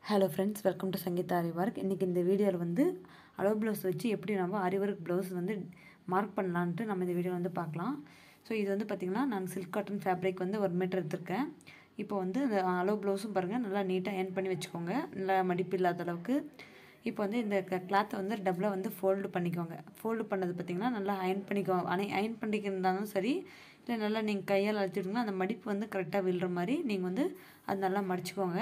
hello friends welcome to Sangeetha aari work இன்றைக்கி இந்த வீடியோவில் வந்து அளவு ப்ளவுஸ் வச்சு எப்படி நம்ம ஆரி ஒர்க் ப்ளவுஸ் வந்து மார்க் பண்ணலான்ட்டு நம்ம இந்த வீடியோ வந்து பார்க்கலாம் ஸோ இது வந்து பார்த்திங்கன்னா நான் சில்க் காட்டன் ஃபேப்ரிக் வந்து ஒரு மீட்டர் எடுத்திருக்கேன் இப்போ வந்து அந்த அளவு ப்ளவுஸும் பாருங்கள் நல்லா நீட்டாக ஏர்ன் பண்ணி வச்சுக்கோங்க நல்லா மடிப்பு இல்லாத அளவுக்கு இப்போ வந்து இந்த கிளாத்தை வந்து டபுளாக வந்து ஃபோல்டு பண்ணிக்கோங்க ஃபோல்டு பண்ணது பார்த்திங்கன்னா நல்லா அயன் பண்ணிக்கோ அனை அயன் பண்ணிக்கிறதாலும் சரி இல்லை நல்லா நீங்கள் கையால் அழைச்சிட்டிங்கன்னா அந்த மடிப்பு வந்து கரெக்டாக விழுற மாதிரி நீங்கள் வந்து அது நல்லா மடிச்சுக்கோங்க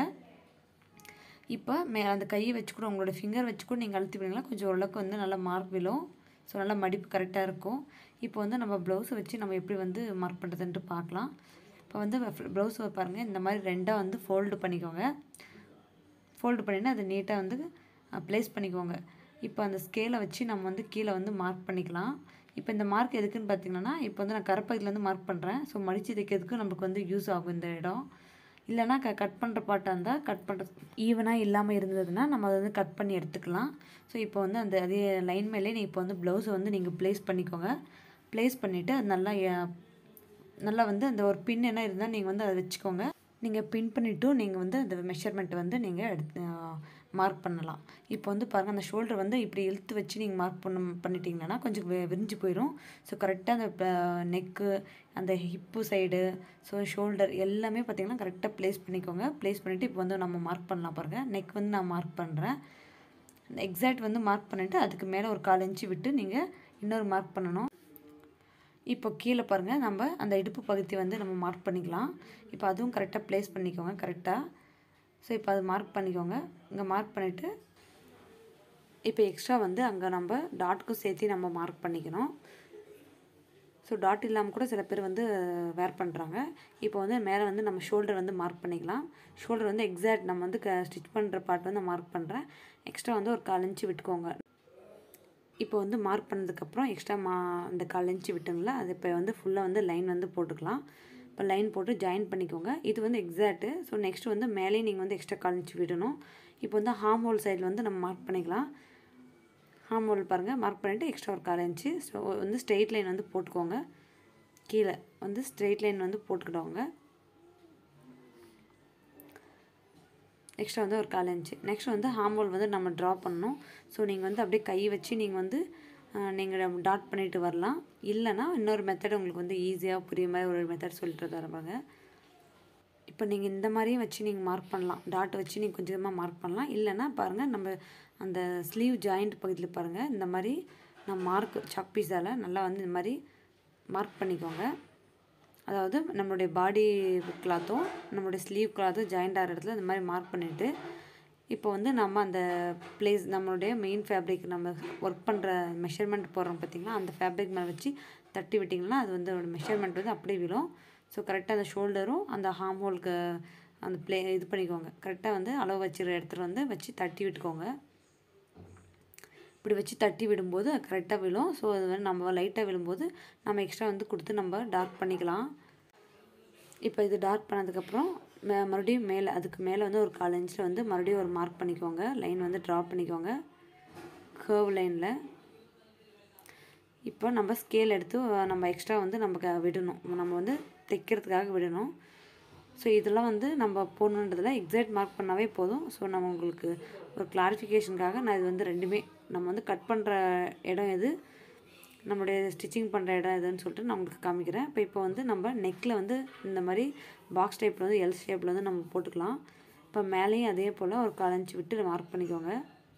இப்போ மே அந்த கையை வச்சு கூட உங்களோட ஃபிங்கர் வச்சு கூட நீங்கள் அழுத்தி விடுங்களா கொஞ்சம் ஓரளவுக்கு வந்து நல்லா மார்க் விழும் ஸோ நல்லா மடிப்பு கரெக்டாக இருக்கும் இப்போ வந்து நம்ம ப்ளவுஸை வச்சு நம்ம எப்படி வந்து மார்க் பண்ணுறதுன்ட்டு பார்க்கலாம் இப்போ வந்து ப்ளவுஸை பாருங்கள் இந்த மாதிரி ரெண்டாக வந்து ஃபோல்டு பண்ணிக்கோங்க ஃபோல்டு பண்ணினா அது நீட்டாக வந்து ப்ளேஸ் பண்ணிக்கோங்க இப்போ அந்த ஸ்கேலை வச்சு நம்ம வந்து கீழே வந்து மார்க் பண்ணிக்கலாம் இப்போ இந்த மார்க் எதுக்குன்னு பார்த்தீங்கன்னா இப்போ வந்து நான் கரப்பகுதியிலேருந்து மார்க் பண்ணுறேன் ஸோ மடித்து தைக்கிறதுக்கு நமக்கு வந்து யூஸ் ஆகும் இந்த இடம் இல்லைனா க கட் பண்ணுற பாட்டாக இருந்தால் கட் பண்ணுற ஈவனாக இல்லாமல் இருந்ததுன்னா நம்ம அதை வந்து கட் பண்ணி எடுத்துக்கலாம் ஸோ இப்போ வந்து அந்த அதே லைன் மேலே நீ இப்போ வந்து ப்ளவுஸை வந்து நீங்கள் ப்ளேஸ் பண்ணிக்கோங்க ப்ளேஸ் பண்ணிவிட்டு அது நல்லா நல்லா வந்து அந்த ஒரு பின் என்ன இருந்தால் நீங்கள் வந்து அதை வச்சுக்கோங்க நீங்கள் பின் பண்ணிவிட்டும் நீங்கள் வந்து அந்த மெஷர்மெண்ட் வந்து நீங்கள் எடுத்து மார்க் பண்ணலாம் இப்போ வந்து பாருங்கள் அந்த ஷோல்டர் வந்து இப்படி இழுத்து வச்சு நீங்கள் மார்க் பண்ண பண்ணிட்டீங்கன்னா கொஞ்சம் விரிஞ்சு போயிடும் ஸோ கரெக்டாக அந்த நெக்கு அந்த ஹிப்பு சைடு ஸோ ஷோல்டர் எல்லாமே பார்த்திங்கன்னா கரெக்டாக ப்ளேஸ் பண்ணிக்கோங்க ப்ளேஸ் பண்ணிவிட்டு இப்போ வந்து நம்ம மார்க் பண்ணலாம் பாருங்கள் நெக் வந்து நான் மார்க் பண்ணுறேன் எக்ஸாக்ட் வந்து மார்க் பண்ணிவிட்டு அதுக்கு மேலே ஒரு கால் இன்ச்சு விட்டு நீங்கள் இன்னொரு மார்க் பண்ணணும் இப்போ கீழே பாருங்கள் நம்ம அந்த இடுப்பு பகுதி வந்து நம்ம மார்க் பண்ணிக்கலாம் இப்போ அதுவும் கரெக்டாக ப்ளேஸ் பண்ணிக்கோங்க கரெக்டாக ஸோ இப்போ அது மார்க் பண்ணிக்கோங்க இங்கே மார்க் பண்ணிவிட்டு இப்போ எக்ஸ்ட்ரா வந்து அங்கே நம்ம டாட்க்கும் சேர்த்து நம்ம மார்க் பண்ணிக்கணும் ஸோ டாட் இல்லாமல் கூட சில பேர் வந்து வேர் பண்ணுறாங்க இப்போ வந்து மேலே வந்து நம்ம ஷோல்டர் வந்து மார்க் பண்ணிக்கலாம் ஷோல்டர் வந்து எக்ஸாக்ட் நம்ம வந்து க ஸ்டிச் பண்ணுற பார்ட் வந்து மார்க் பண்ணுறேன் எக்ஸ்ட்ரா வந்து ஒரு கால் இன்ச்சு விட்டுக்கோங்க இப்போ வந்து மார்க் பண்ணதுக்கப்புறம் எக்ஸ்ட்ரா மா அந்த கால் இன்ச்சு விட்டுங்களா அது இப்போ வந்து ஃபுல்லாக வந்து லைன் வந்து போட்டுக்கலாம் இப்போ லைன் போட்டு ஜாயின் பண்ணிக்கோங்க இது வந்து எக்ஸாக்ட்டு ஸோ நெக்ஸ்ட் வந்து மேலே நீங்கள் வந்து எக்ஸ்ட்ரா கால் இன்ச்சு விடணும் இப்போ வந்து ஹார்ம் ஹோல் சைடில் வந்து நம்ம மார்க் பண்ணிக்கலாம் ஹார்ம் ஹோல் பாருங்கள் மார்க் பண்ணிவிட்டு எக்ஸ்ட்ரா ஒரு கால் இன்ச்சு ஸோ வந்து ஸ்ட்ரெயிட் லைன் வந்து போட்டுக்கோங்க கீழே வந்து ஸ்ட்ரெயிட் லைன் வந்து போட்டுக்கிட்டவங்க எக்ஸ்ட்ரா வந்து ஒரு கால் இன்ச்சு நெக்ஸ்ட் வந்து ஹார்மோல் வந்து நம்ம ட்ரா பண்ணணும் ஸோ நீங்கள் வந்து அப்படியே கை வச்சு நீங்கள் வந்து நீங்கள் டாட் பண்ணிட்டு வரலாம் இல்லைனா இன்னொரு மெத்தட் உங்களுக்கு வந்து ஈஸியாக புரிய மாதிரி ஒரு மெத்தட் சொல்லிட்டு தரப்பாங்க இப்போ நீங்கள் இந்த மாதிரியும் வச்சு நீங்கள் மார்க் பண்ணலாம் டாட் வச்சு நீங்கள் கொஞ்சமாக மார்க் பண்ணலாம் இல்லைனா பாருங்கள் நம்ம அந்த ஸ்லீவ் ஜாயிண்ட் பகுதியில் பாருங்கள் இந்த மாதிரி நான் மார்க் சாக் பீஸால் நல்லா வந்து இந்த மாதிரி மார்க் பண்ணிக்கோங்க அதாவது நம்மளுடைய பாடி கிளாத்தும் நம்மளுடைய ஸ்லீவ் கிளாத்தும் ஜாயிண்ட் ஆகிற இடத்துல இந்த மாதிரி மார்க் பண்ணிவிட்டு இப்போ வந்து நம்ம அந்த பிளேஸ் நம்மளுடைய மெயின் ஃபேப்ரிக் நம்ம ஒர்க் பண்ணுற மெஷர்மெண்ட் போடுறோம் பார்த்திங்களா அந்த ஃபேப்ரிக் மேலே வச்சு தட்டி விட்டிங்கன்னா அது வந்து மெஷர்மெண்ட் வந்து அப்படியே விழும் ஸோ கரெக்டாக அந்த ஷோல்டரும் அந்த ஹார்ம் ஹோலுக்கு அந்த ப்ளே இது பண்ணிக்கோங்க கரெக்டாக வந்து அளவு வச்சுருக்க இடத்துல வந்து வச்சு தட்டி விட்டுக்கோங்க இப்படி வச்சு தட்டி விடும்போது கரெக்டாக விழும் ஸோ அது வந்து நம்ம லைட்டாக விழும்போது நம்ம எக்ஸ்ட்ரா வந்து கொடுத்து நம்ம டார்க் பண்ணிக்கலாம் இப்போ இது டார்க் பண்ணதுக்கப்புறம் மே மறுபடியும் மேலே அதுக்கு மேலே வந்து ஒரு கால் இன்ச்சில் வந்து மறுபடியும் ஒரு மார்க் பண்ணிக்கோங்க லைன் வந்து ட்ரா பண்ணிக்கோங்க கர்வ் லைனில் இப்போ நம்ம ஸ்கேல் எடுத்து நம்ம எக்ஸ்ட்ரா வந்து நமக்கு விடணும் நம்ம வந்து தைக்கிறதுக்காக விடணும் ஸோ இதெல்லாம் வந்து நம்ம போடணுன்றதில் எக்ஸாக்ட் மார்க் பண்ணாவே போதும் ஸோ நம்ம உங்களுக்கு ஒரு கிளாரிஃபிகேஷனுக்காக நான் இது வந்து ரெண்டுமே நம்ம வந்து கட் பண்ணுற இடம் எது நம்மளுடைய ஸ்டிச்சிங் பண்ணுற இடம் எதுன்னு சொல்லிட்டு நான் உங்களுக்கு காமிக்கிறேன் இப்போ இப்போ வந்து நம்ம நெக்கில் வந்து இந்த மாதிரி பாக்ஸ் டைப்பில் வந்து எல் ஷேப்பில் வந்து நம்ம போட்டுக்கலாம் இப்போ மேலேயும் அதே போல் ஒரு காலஞ்சி விட்டு மார்க் பண்ணிக்கோங்க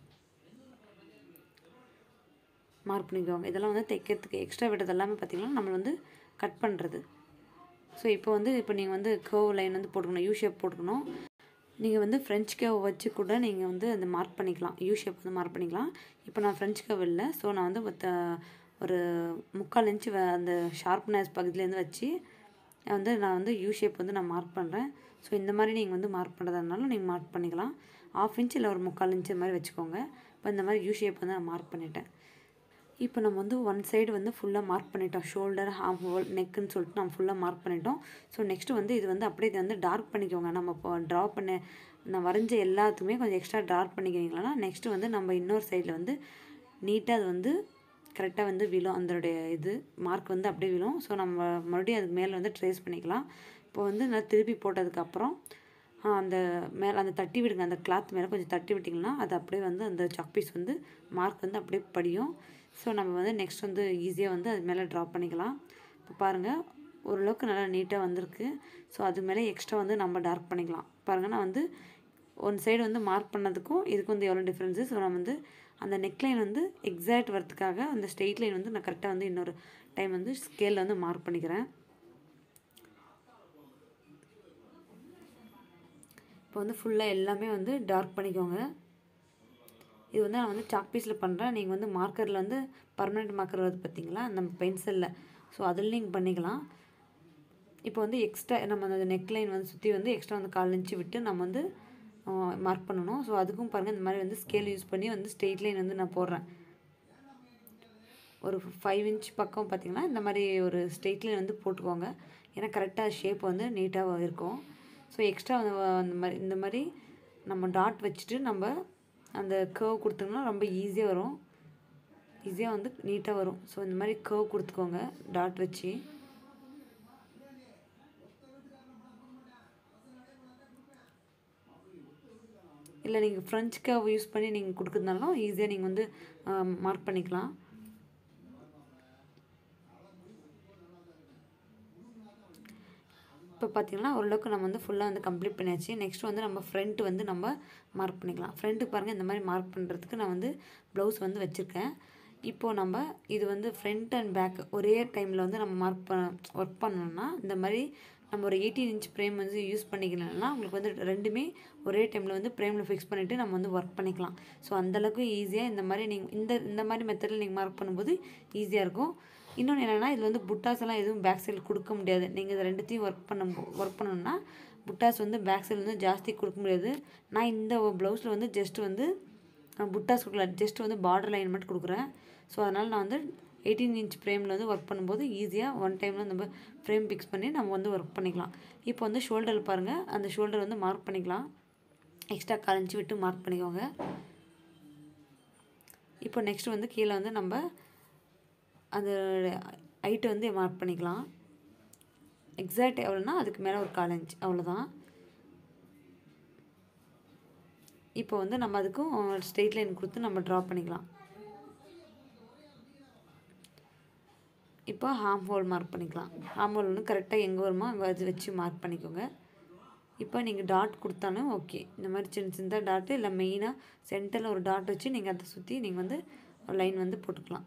மார்க் பண்ணிக்கோங்க இதெல்லாம் வந்து தைக்கிறதுக்கு எக்ஸ்ட்ரா விட்டது எல்லாமே பார்த்திங்கன்னா நம்ம வந்து கட் பண்ணுறது ஸோ இப்போ வந்து இப்போ நீங்கள் வந்து கர்வ் லைன் வந்து போட்டுக்கணும் யூ ஷேப் போட்டுக்கணும் நீங்கள் வந்து ஃப்ரெஞ்ச் கவ் வச்சு கூட நீங்கள் வந்து அந்த மார்க் பண்ணிக்கலாம் யூ ஷேப் வந்து மார்க் பண்ணிக்கலாம் இப்போ நான் ஃப்ரெஞ்ச் கவ் இல்லை ஸோ நான் வந்து ஒரு முக்கால் இன்ச்சு அந்த ஷார்ப்னஸ் பகுதியிலேருந்து வச்சு வந்து நான் வந்து யூ ஷேப் வந்து நான் மார்க் பண்ணுறேன் ஸோ இந்த மாதிரி நீங்கள் வந்து மார்க் பண்ணுறதுனாலும் நீங்கள் மார்க் பண்ணிக்கலாம் ஆஃப் இன்ச் இல்லை ஒரு முக்கால் இன்ச்சு மாதிரி வச்சுக்கோங்க இப்போ இந்த மாதிரி யூ ஷேப் வந்து நான் மார்க் பண்ணிட்டேன் இப்போ நம்ம வந்து ஒன் சைடு வந்து ஃபுல்லாக மார்க் பண்ணிட்டோம் ஷோல்டர் ஹாஃப் ஹோல் நெக்குன்னு சொல்லிட்டு நம்ம ஃபுல்லாக மார்க் பண்ணிட்டோம் ஸோ நெக்ஸ்ட்டு வந்து இது வந்து அப்படியே இது வந்து டார்க் பண்ணிக்கோங்க நம்ம இப்போ ட்ரா பண்ண நான் வரைஞ்ச எல்லாத்துக்குமே கொஞ்சம் எக்ஸ்ட்ரா டார்க் பண்ணிக்கிறீங்களா நெக்ஸ்ட்டு வந்து நம்ம இன்னொரு சைடில் வந்து நீட்டாக அது வந்து கரெக்டாக வந்து விழும் அதனுடைய இது மார்க் வந்து அப்படியே விழும் ஸோ நம்ம மறுபடியும் அதுக்கு மேலே வந்து ட்ரேஸ் பண்ணிக்கலாம் இப்போ வந்து நான் திருப்பி போட்டதுக்கப்புறம் அந்த மேலே அந்த தட்டி விடுங்க அந்த கிளாத் மேலே கொஞ்சம் தட்டி விட்டிங்கன்னா அது அப்படியே வந்து அந்த சாக் பீஸ் வந்து மார்க் வந்து அப்படியே படியும் ஸோ நம்ம வந்து நெக்ஸ்ட் வந்து ஈஸியாக வந்து அது மேலே ட்ரா பண்ணிக்கலாம் இப்போ பாருங்கள் ஓரளவுக்கு நல்லா நீட்டாக வந்திருக்கு ஸோ அது மேலே எக்ஸ்ட்ரா வந்து நம்ம டார்க் பண்ணிக்கலாம் பாருங்கள் நான் வந்து ஒன் சைடு வந்து மார்க் பண்ணதுக்கும் இதுக்கு வந்து எவ்வளோ டிஃப்ரென்ஸு ஸோ நான் வந்து அந்த நெக்லைன் வந்து எக்ஸாக்ட் வரத்துக்காக அந்த ஸ்ட்ரெயிட் லைன் வந்து நான் கரெக்டாக வந்து இன்னொரு டைம் வந்து ஸ்கேலில் வந்து மார்க் பண்ணிக்கிறேன் இப்போ வந்து ஃபுல்லாக எல்லாமே வந்து டார்க் பண்ணிக்கோங்க இது வந்து நான் வந்து சாக் பீஸில் பண்ணுறேன் நீங்கள் வந்து மார்க்கரில் வந்து பர்மனெண்ட் மார்க்கர் வருது பார்த்தீங்களா நம்ம பென்சிலில் ஸோ அதில் நீங்கள் பண்ணிக்கலாம் இப்போ வந்து எக்ஸ்ட்ரா நம்ம அந்த நெக்லைன் வந்து சுற்றி வந்து எக்ஸ்ட்ரா வந்து கால் இன்ச்சு விட்டு நம்ம வந்து மார்க் பண்ணணும் ஸோ அதுக்கும் பாருங்கள் இந்த மாதிரி வந்து ஸ்கேல் யூஸ் பண்ணி வந்து ஸ்ட்ரெயிட் லைன் வந்து நான் போடுறேன் ஒரு ஃபைவ் இன்ச் பக்கம் பார்த்திங்கன்னா இந்த மாதிரி ஒரு ஸ்ட்ரெயிட் லைன் வந்து போட்டுக்கோங்க ஏன்னா கரெக்டாக ஷேப் வந்து நீட்டாக இருக்கும் ஸோ எக்ஸ்ட்ரா அந்த மாதிரி இந்த மாதிரி நம்ம டாட் வச்சுட்டு நம்ம அந்த கர்வ் கொடுத்தோம்னா ரொம்ப ஈஸியாக வரும் ஈஸியாக வந்து நீட்டாக வரும் ஸோ இந்த மாதிரி கர்வ் கொடுத்துக்கோங்க டாட் வச்சு இல்லை நீங்கள் ஃப்ரெஞ்ச் கர்வ் யூஸ் பண்ணி நீங்கள் கொடுக்குறதுனாலும் ஈஸியாக நீங்கள் வந்து மார்க் பண்ணிக்கலாம் இப்போ பார்த்தீங்கன்னா ஓரளவுக்கு நம்ம வந்து ஃபுல்லாக வந்து கம்ப்ளீட் பண்ணியாச்சு நெக்ஸ்ட் வந்து நம்ம ஃப்ரண்ட் வந்து நம்ம மார்க் பண்ணிக்கலாம் ஃப்ரண்ட்டுக்கு பாருங்கள் இந்த மாதிரி மார்க் பண்ணுறதுக்கு நான் வந்து ப்ளவுஸ் வந்து வச்சுருக்கேன் இப்போது நம்ம இது வந்து ஃப்ரண்ட் அண்ட் பேக் ஒரே டைமில் வந்து நம்ம மார்க் பண்ண ஒர்க் பண்ணோம்னா இந்த மாதிரி நம்ம ஒரு எயிட்டீன் இன்ச் ஃப்ரேம் வந்து யூஸ் பண்ணிக்கலாம்னா உங்களுக்கு வந்து ரெண்டுமே ஒரே டைமில் வந்து ஃப்ரேமில் ஃபிக்ஸ் பண்ணிவிட்டு நம்ம வந்து ஒர்க் பண்ணிக்கலாம் ஸோ அந்தளவுக்கு ஈஸியாக இந்த மாதிரி நீங்கள் இந்த இந்த மாதிரி மெத்தடில் நீங்கள் மார்க் பண்ணும்போது ஈஸியாக இருக்கும் இன்னொன்று என்னென்னா இது வந்து புட்டாஸ் எல்லாம் எதுவும் பேக் சைடில் கொடுக்க முடியாது நீங்கள் இது ரெண்டுத்தையும் ஒர்க் பண்ண ஒர்க் பண்ணணும்னா புட்டாஸ் வந்து பேக் சைடில் வந்து ஜாஸ்தி கொடுக்க முடியாது நான் இந்த ப்ளவுஸில் வந்து ஜஸ்ட் வந்து புட்டாஸ் கொடுக்கல ஜஸ்ட் வந்து பார்டர் லைன் மட்டும் கொடுக்குறேன் ஸோ அதனால் நான் வந்து எயிட்டீன் இன்ச் ஃப்ரேமில் வந்து ஒர்க் பண்ணும்போது ஈஸியாக ஒன் டைமில் நம்ம ஃப்ரேம் ஃபிக்ஸ் பண்ணி நம்ம வந்து ஒர்க் பண்ணிக்கலாம் இப்போ வந்து ஷோல்டர் பாருங்கள் அந்த ஷோல்டர் வந்து மார்க் பண்ணிக்கலாம் எக்ஸ்ட்ரா கலைஞ்சி விட்டு மார்க் பண்ணிக்கோங்க இப்போ நெக்ஸ்ட் வந்து கீழே வந்து நம்ம அந்த ஹைட்டை வந்து மார்க் பண்ணிக்கலாம் எக்ஸாக்ட் எவ்வளோனா அதுக்கு மேலே ஒரு கால் இன்ச் அவ்வளோதான் இப்போ வந்து நம்ம அதுக்கும் ஸ்ட்ரெயிட் லைன் கொடுத்து நம்ம ட்ரா பண்ணிக்கலாம் இப்போ ஹார்ம் ஹோல் மார்க் பண்ணிக்கலாம் ஹார்ம் ஹோல் வந்து கரெக்டாக எங்கே வருமோ அங்கே அது வச்சு மார்க் பண்ணிக்கோங்க இப்போ நீங்கள் டாட் கொடுத்தாலும் ஓகே இந்த மாதிரி சின்ன சின்னதாக டாட்டு இல்லை மெயினாக சென்டரில் ஒரு டாட் வச்சு நீங்கள் அதை சுற்றி நீங்கள் வந்து லைன் வந்து போட்டுக்கலாம்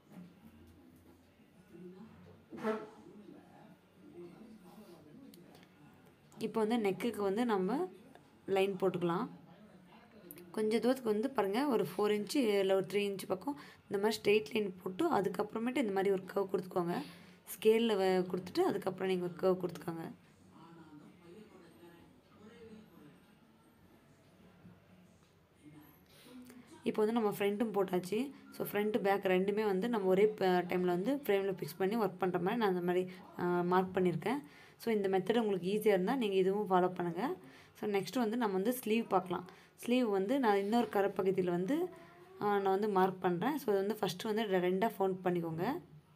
இப்போ வந்து நெக்குக்கு வந்து நம்ம லைன் போட்டுக்கலாம் கொஞ்சம் தூரத்துக்கு வந்து பாருங்கள் ஒரு ஃபோர் இன்ச்சு இல்லை ஒரு த்ரீ இன்ச்சு பக்கம் இந்த மாதிரி ஸ்ட்ரெயிட் லைன் போட்டு அதுக்கப்புறமேட்டு இந்த மாதிரி ஒரு கவ் கொடுத்துக்கோங்க ஸ்கேலில் கொடுத்துட்டு அதுக்கப்புறம் நீங்கள் ஒரு கவ் கொடுத்துக்கோங்க இப்போ வந்து நம்ம ஃப்ரண்ட்டும் போட்டாச்சு ஸோ ஃப்ரண்ட்டு பேக் ரெண்டுமே வந்து நம்ம ஒரே டைமில் வந்து ஃப்ரேமில் ஃபிக்ஸ் பண்ணி ஒர்க் பண்ணுற மாதிரி நான் அந்த மாதிரி மார்க் பண்ணியிருக்கேன் ஸோ இந்த மெத்தட் உங்களுக்கு ஈஸியாக இருந்தால் நீங்கள் இதுவும் ஃபாலோ பண்ணுங்கள் ஸோ நெக்ஸ்ட் வந்து நம்ம வந்து ஸ்லீவ் பார்க்கலாம் ஸ்லீவ் வந்து நான் இன்னொரு கரப்பகுதியில் வந்து நான் வந்து மார்க் பண்ணுறேன் ஸோ அது வந்து ஃபஸ்ட்டு வந்து ரெண்டாக ஃபோல்ட் பண்ணிக்கோங்க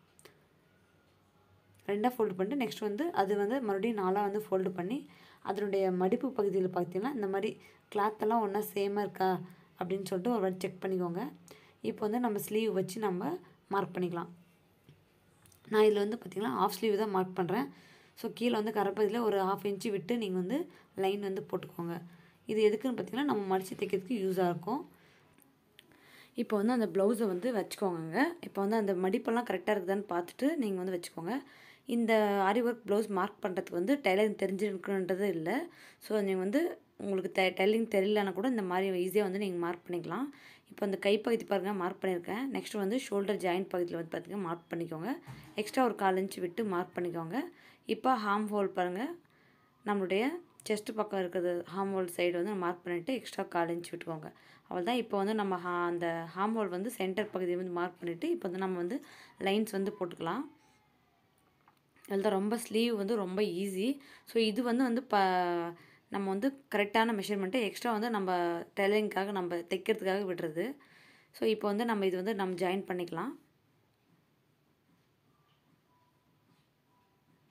ரெண்டாக ஃபோல்டு பண்ணிட்டு நெக்ஸ்ட் வந்து அது வந்து மறுபடியும் நாலாக வந்து ஃபோல்டு பண்ணி அதனுடைய மடிப்பு பகுதியில் பார்த்தீங்கன்னா இந்த மாதிரி கிளாத்தெல்லாம் ஒன்றா சேமாக இருக்கா அப்படின்னு சொல்லிட்டு ஒரு வாட்டி செக் பண்ணிக்கோங்க இப்போ வந்து நம்ம ஸ்லீவ் வச்சு நம்ம மார்க் பண்ணிக்கலாம் நான் இதில் வந்து பார்த்திங்கன்னா ஆஃப் ஸ்லீவ் தான் மார்க் பண்ணுறேன் ஸோ கீழே வந்து கரப்பதில் ஒரு ஆஃப் இன்ச்சு விட்டு நீங்கள் வந்து லைன் வந்து போட்டுக்கோங்க இது எதுக்குன்னு பார்த்தீங்கன்னா நம்ம மடித்து தைக்கிறதுக்கு யூஸாக இருக்கும் இப்போ வந்து அந்த ப்ளவுஸை வந்து வச்சுக்கோங்க இப்போ வந்து அந்த மடிப்பெல்லாம் கரெக்டாக இருக்குதான்னு பார்த்துட்டு நீங்கள் வந்து வச்சுக்கோங்க இந்த ஆரி ஒர்க் ப்ளவுஸ் மார்க் பண்ணுறதுக்கு வந்து டைலரிங் தெரிஞ்சிருக்குன்றது இல்லை ஸோ நீங்கள் வந்து உங்களுக்கு டை டைலரிங் தெரியலனா கூட இந்த மாதிரி ஈஸியாக வந்து நீங்கள் மார்க் பண்ணிக்கலாம் இப்போ அந்த கைப்பகுதி பாருங்கள் மார்க் பண்ணியிருக்கேன் நெக்ஸ்ட் வந்து ஷோல்டர் ஜாயிண்ட் பகுதியில் வந்து பார்த்திங்கன்னா மார்க் பண்ணிக்கோங்க எக்ஸ்ட்ரா ஒரு கால் இன்ச்சு விட்டு மார்க் பண்ணிக்கோங்க இப்போ ஹார்ம் ஹோல் பாருங்கள் நம்மளுடைய செஸ்ட் பக்கம் இருக்கிறது ஹார்ம் ஹோல் சைடு வந்து மார்க் பண்ணிவிட்டு எக்ஸ்ட்ரா கால் இன்ச் விட்டுக்கோங்க அவ்வளோதான் இப்போ வந்து நம்ம ஹா அந்த ஹார்ம் ஹோல் வந்து சென்டர் பகுதியை வந்து மார்க் பண்ணிவிட்டு இப்போ வந்து நம்ம வந்து லைன்ஸ் வந்து போட்டுக்கலாம் அதில் ரொம்ப ஸ்லீவ் வந்து ரொம்ப ஈஸி ஸோ இது வந்து வந்து ப நம்ம வந்து கரெக்டான மெஷர்மெண்ட்டு எக்ஸ்ட்ரா வந்து நம்ம டெய்லரிங்காக நம்ம தைக்கிறதுக்காக விடுறது ஸோ இப்போ வந்து நம்ம இது வந்து நம்ம ஜாயின் பண்ணிக்கலாம்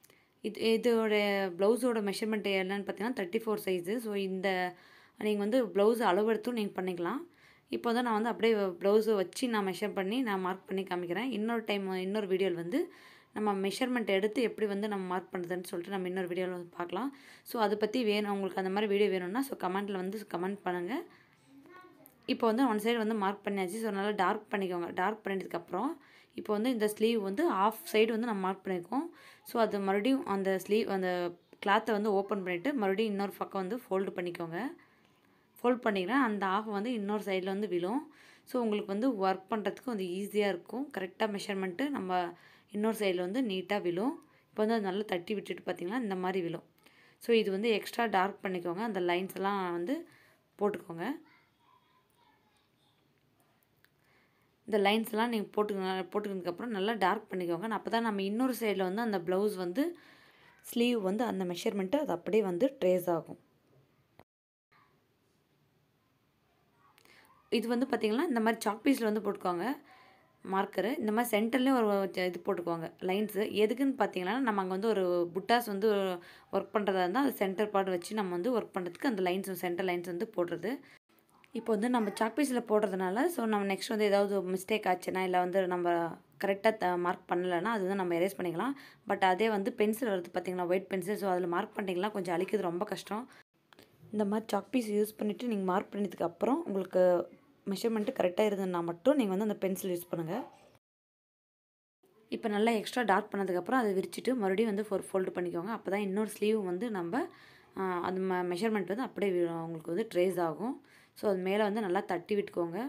இது இதோட ப்ளவுஸோட மெஷர்மெண்ட் என்னன்னு பார்த்தீங்கன்னா தேர்ட்டி ஃபோர் சைஸு ஸோ இந்த நீங்கள் வந்து ப்ளவுஸ் அளவெடுத்தும் நீங்கள் பண்ணிக்கலாம் இப்போ வந்து நான் வந்து அப்படியே ப்ளவுஸை வச்சு நான் மெஷர் பண்ணி நான் மார்க் பண்ணி காமிக்கிறேன் இன்னொரு டைம் இன்னொரு வீடியோவில் வந்து நம்ம மெஷர்மெண்ட் எடுத்து எப்படி வந்து நம்ம மார்க் பண்ணுறதுன்னு சொல்லிட்டு நம்ம இன்னொரு வீடியோவில் வந்து பார்க்கலாம் ஸோ அதை பற்றி வேணும் உங்களுக்கு அந்த மாதிரி வீடியோ வேணும்னா ஸோ கமெண்ட்டில் வந்து கமெண்ட் பண்ணுங்கள் இப்போ வந்து ஒன் சைடு வந்து மார்க் பண்ணியாச்சு ஸோ நல்லா டார்க் பண்ணிக்கோங்க டார்க் பண்ணிட்டதுக்கப்புறம் இப்போ வந்து இந்த ஸ்லீவ் வந்து ஆஃப் சைடு வந்து நம்ம மார்க் பண்ணியிருக்கோம் ஸோ அது மறுபடியும் அந்த ஸ்லீவ் அந்த கிளாத்தை வந்து ஓப்பன் பண்ணிவிட்டு மறுபடியும் இன்னொரு பக்கம் வந்து ஃபோல்டு பண்ணிக்கோங்க ஃபோல்ட் பண்ணிக்கிறேன் அந்த ஆஃப் வந்து இன்னொரு சைடில் வந்து விழும் ஸோ உங்களுக்கு வந்து ஒர்க் பண்ணுறதுக்கு வந்து ஈஸியாக இருக்கும் கரெக்டாக மெஷர்மெண்ட்டு நம்ம இன்னொரு சைடில் வந்து நீட்டாக விழும் இப்போ வந்து அது நல்லா தட்டி விட்டுட்டு பார்த்திங்கன்னா இந்த மாதிரி விழும் ஸோ இது வந்து எக்ஸ்ட்ரா டார்க் பண்ணிக்கோங்க அந்த லைன்ஸ் எல்லாம் வந்து போட்டுக்கோங்க இந்த லைன்ஸ்லாம் நீங்கள் போட்டுக்கங்க போட்டுக்கிறதுக்கப்புறம் நல்லா டார்க் பண்ணிக்கோங்க அப்போ தான் நம்ம இன்னொரு சைடில் வந்து அந்த ப்ளவுஸ் வந்து ஸ்லீவ் வந்து அந்த மெஷர்மெண்ட்டு அது அப்படியே வந்து ட்ரேஸ் ஆகும் இது வந்து பார்த்திங்கன்னா இந்த மாதிரி சாக் பீஸில் வந்து போட்டுக்கோங்க மார்க்கரு இந்த மாதிரி சென்டர்லேயும் ஒரு இது போட்டுக்கோங்க லைன்ஸு எதுக்குன்னு பார்த்தீங்கன்னா நம்ம அங்கே வந்து ஒரு புட்டாஸ் வந்து ஒர்க் பண்ணுறதா இருந்தால் அது சென்டர் பார்ட் வச்சு நம்ம வந்து ஒர்க் பண்ணுறதுக்கு அந்த லைன்ஸ் சென்டர் லைன்ஸ் வந்து போடுறது இப்போ வந்து நம்ம சாக் பீஸில் போடுறதுனால ஸோ நம்ம நெக்ஸ்ட் வந்து ஏதாவது மிஸ்டேக் ஆச்சுன்னா இல்லை வந்து நம்ம கரெக்டாக மார்க் பண்ணலைன்னா அது வந்து நம்ம எரேஸ் பண்ணிக்கலாம் பட் அதே வந்து பென்சில் வருது பார்த்திங்களா ஒயிட் பென்சில் ஸோ அதில் மார்க் பண்ணிக்கலாம் கொஞ்சம் அழிக்கிறது ரொம்ப கஷ்டம் இந்த மாதிரி சாக் பீஸ் யூஸ் பண்ணிவிட்டு நீங்கள் மார்க் பண்ணதுக்கு அப்புறம் உங்களுக்கு மெஷர்மெண்ட்டு கரெக்டாக இருந்ததுன்னா மட்டும் நீங்கள் வந்து அந்த பென்சில் யூஸ் பண்ணுங்கள் இப்போ நல்லா எக்ஸ்ட்ரா டார்க் பண்ணதுக்கப்புறம் அதை விரிச்சிட்டு மறுபடியும் வந்து ஃபோர் ஃபோல்டு பண்ணிக்கோங்க அப்போ தான் இன்னொரு ஸ்லீவ் வந்து நம்ம அது ம மெஷர்மெண்ட் வந்து அப்படியே உங்களுக்கு வந்து ட்ரேஸ் ஆகும் ஸோ அது மேலே வந்து நல்லா தட்டி விட்டுக்கோங்க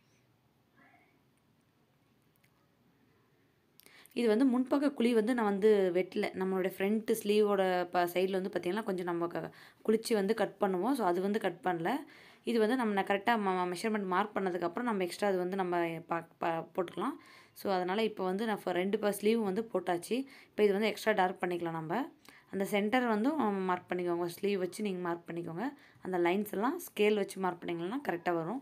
இது வந்து முன்பக்க குழி வந்து நான் வந்து வெட்டல நம்மளோட ஃப்ரண்ட் ஸ்லீவோட ப சைடில் வந்து பார்த்திங்கன்னா கொஞ்சம் நம்ம க குளிச்சு வந்து கட் பண்ணுவோம் ஸோ அது வந்து கட் பண்ணல இது வந்து நம்ம கரெக்டாக மெஷர்மெண்ட் மார்க் பண்ணதுக்கப்புறம் நம்ம எக்ஸ்ட்ரா அது வந்து நம்ம பா பா போட்டுக்கலாம் ஸோ அதனால் இப்போ வந்து நான் ரெண்டு பா ஸ்லீவ் வந்து போட்டாச்சு இப்போ இது வந்து எக்ஸ்ட்ரா டார்க் பண்ணிக்கலாம் நம்ம அந்த சென்டர் வந்து மார்க் பண்ணிக்கோங்க ஸ்லீவ் வச்சு நீங்கள் மார்க் பண்ணிக்கோங்க அந்த லைன்ஸ் எல்லாம் ஸ்கேல் வச்சு மார்க் பண்ணிங்கன்னா கரெக்டாக வரும்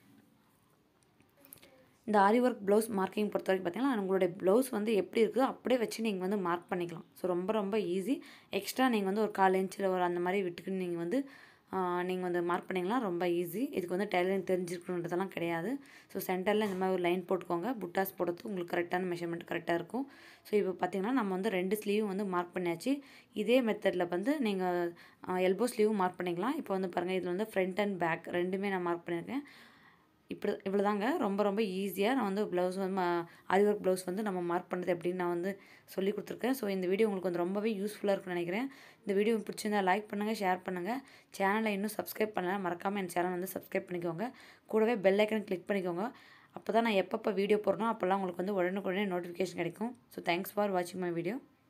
இந்த ஆரி ஒர்க் ப்ளவுஸ் மார்க்கிங் பொறுத்த வரைக்கும் பார்த்தீங்கன்னா உங்களுடைய ப்ளவுஸ் வந்து எப்படி இருக்குதோ அப்படியே வச்சு நீங்கள் வந்து மார்க் பண்ணிக்கலாம் ஸோ ரொம்ப ரொம்ப ஈஸி எக்ஸ்ட்ரா நீங்கள் வந்து ஒரு கால் இன்ச்சில் ஒரு அந்த மாதிரி விட்டுக்கு நீங்கள் வந்து நீங்கள் வந்து மார்க் பண்ணிங்கன்னா ரொம்ப ஈஸி இதுக்கு வந்து டெய்லரிங் தெரிஞ்சிருக்கணுன்றதெல்லாம் கிடையாது ஸோ சென்டரில் இந்த மாதிரி ஒரு லைன் போட்டுக்கோங்க புட்டாஸ் போடுறதுக்கு உங்களுக்கு கரெக்டான மெஷர்மெண்ட் கரெக்டாக இருக்கும் ஸோ இப்போ பார்த்தீங்கன்னா நம்ம வந்து ரெண்டு ஸ்லீவும் வந்து மார்க் பண்ணியாச்சு இதே மெத்தடில் வந்து நீங்கள் எல்போ ஸ்லீவும் மார்க் பண்ணிக்கலாம் இப்போ வந்து பாருங்கள் இதில் வந்து ஃப்ரண்ட் அண்ட் பேக் ரெண்டுமே நான் மார்க் பண்ணியிருக்கேன் இப்படி இவ்வளோ தாங்க ரொம்ப ரொம்ப ஈஸியாக நான் வந்து ப்ளவுஸ் வந்து ஆரி ஒர்க் ப்ளவுஸ் வந்து நம்ம மார்க் பண்ணுறது எப்படின்னு நான் வந்து சொல்லி கொடுத்துருக்கேன் ஸோ இந்த வீடியோ உங்களுக்கு வந்து ரொம்பவே யூஸ்ஃபுல்லாக இருக்கும்னு நினைக்கிறேன் இந்த வீடியோ பிடிச்சிருந்தா லைக் பண்ணுங்கள் ஷேர் பண்ணுங்கள் சேனலை இன்னும் சப்ஸ்கிரைப் பண்ணலாம் மறக்காமல் என் சேனல் வந்து சப்ஸ்கிரைப் பண்ணிக்கோங்க கூடவே பெல் ஐக்கன் கிளிக் பண்ணிக்கோங்க அப்போ தான் நான் எப்பப்போ வீடியோ போடுறனோ அப்போல்லாம் உங்களுக்கு வந்து உடனுக்குடனே நோட்டிஃபிகேஷன் கிடைக்கும் ஸோ தேங்க்ஸ் ஃபார் வாட்சிங் மை வீடியோ